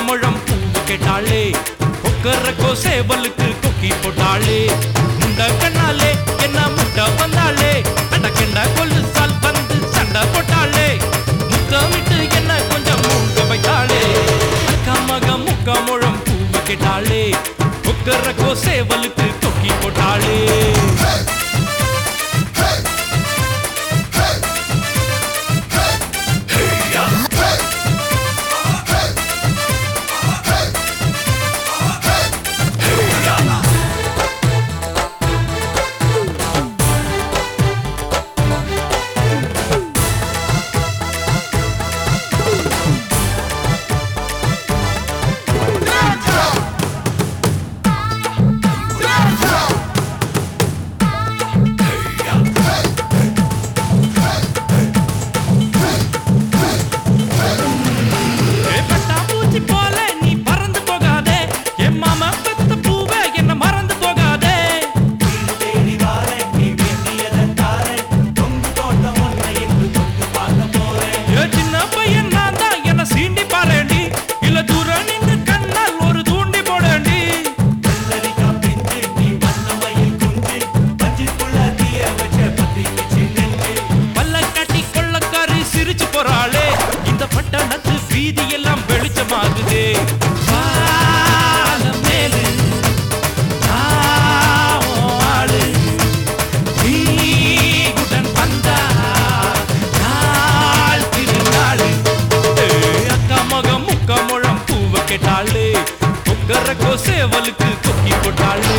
முழம் பூவு கேட்டாளே கொக்கரக்கோ சேவலுக்கு கொக்கி போட்டாளே முண்ட கண்ணாலே என்ன முட்டை வந்தாளே அண்ட கெண்ட கொல்லு சால் வந்து சண்டை போட்டாளே முத்தமிட்டு என்ன கொஞ்சம் மூங்க வைத்தாளே அக்கா மக முக்கா முழம் பூவு கேட்டாளே கொக்கரக்கோ சேவலுக்கு கொக்கி போட்டாளே ஏ பட்டாம்பூச்சி போல நீ பறந்து போகாதே என் மாமா பெத்த பூவே என்ன மறந்து போகாதே தேடி வாரேன் நீ வேண்டியதை தாரேன் தொங்கு தோட்டம் ஒன்றை இன்று தொட்டு பார்க்க போறேன் ஏ சின்ன பையன் நான் தான் என்ன சீண்டி பாரேண்டி இல்ல தூரம் நின்று கண்ணால் ஒரு தூண்டி போடேண்டி வெள்ளரிக்காய் பிஞ்சு நீ வண்ண மயில் குஞ்சு பஞ்சுக்குள்ள தீய வச்ச பத்தி வச்சு நெஞ்சு பல்ல கட்டி கொள்ளக்காரி சிரிச்சு போறாளே இந்த பட்டணத்து வீதி எல்லாம் வெளிச்சமாகுதே வானம் மேலு நான் உன் ஆளு நீயுடன் வந்தா நாள் திருநாளு ஏய், அக்கா மகம் முக்கா முழம் பூவை கேட்டாளே கொக்கரக்கோ சேவலுக்கு கொக்கி போட்டாளே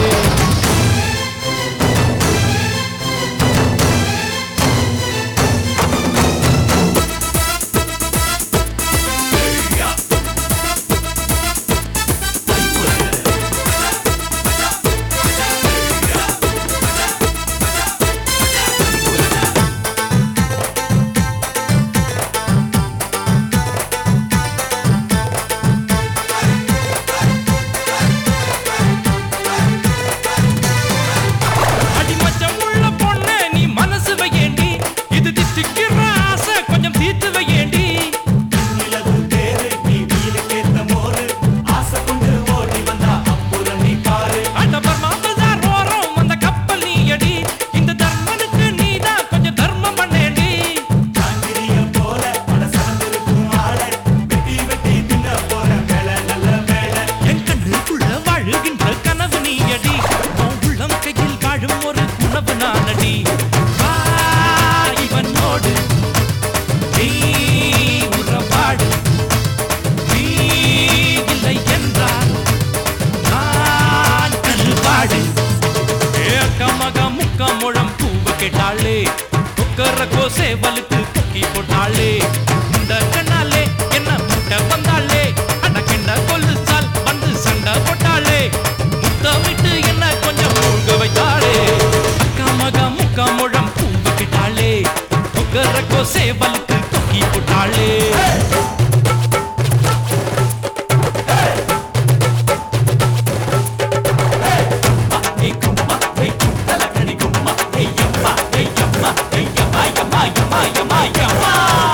அடிமச்சம் உள்ள பொண்ணு நீ மனசு வையேண்டி இது தித்திக்கிற ஆசை கொஞ்சம் தீர்த்து வையேண்டி நிலவு தேரு நீ வீலுக்கேத்த மோரு ஆசை கொண்டு ஓடி வந்தா அப்புறம் நீ பாரு அட பர்மா பஜார் ஓரம் அந்த கப்பல் நீ அடி இந்த தர்மனுக்கு நீதான் கொஞ்சம் தர்மம் பண்ணேண்டி சாங்கிரிய போல பட சலந்திருக்கும் ஆட வெட்டி வெட்டி தின்ன போற வேலை நல்ல வேலை என் கண்ணுக்குள்ள வாழுகின்ற கனவு நீ அடி உன் உள்ளம் கையில் வாழும் ஒரு உணவு நானடி வா இவனோடு நீ உறவாடு நீ இல்லை என்றால் நான் கல்வாடு ஏக்க மக முக்க முழம் பூவு கேட்டாளே கொக்கரக்கோ சேவலுக்கு கொக்கி போட்டாளே இந்த கண்ணாலே என்ன முட்டை வந்தாளே அட கிண்ட கொல்லு சால் வந்து சண்டை போட்டாளே முத்தமிட்டு என்ன கொஞ்சம் மூழ்க வைத்தாளே அக்கா மக முக்க முழம் பூவு கேட்டாளே கொக்கரக்கோ சேவலுக்கு கொக்கி போட்டாளே நீ கும்மா நீ தலகணி கும்மா ஏய் அம்மா ஏய் அம்மா ஏய் அம்மா அம்மா அம்மா அம்மா அம்மா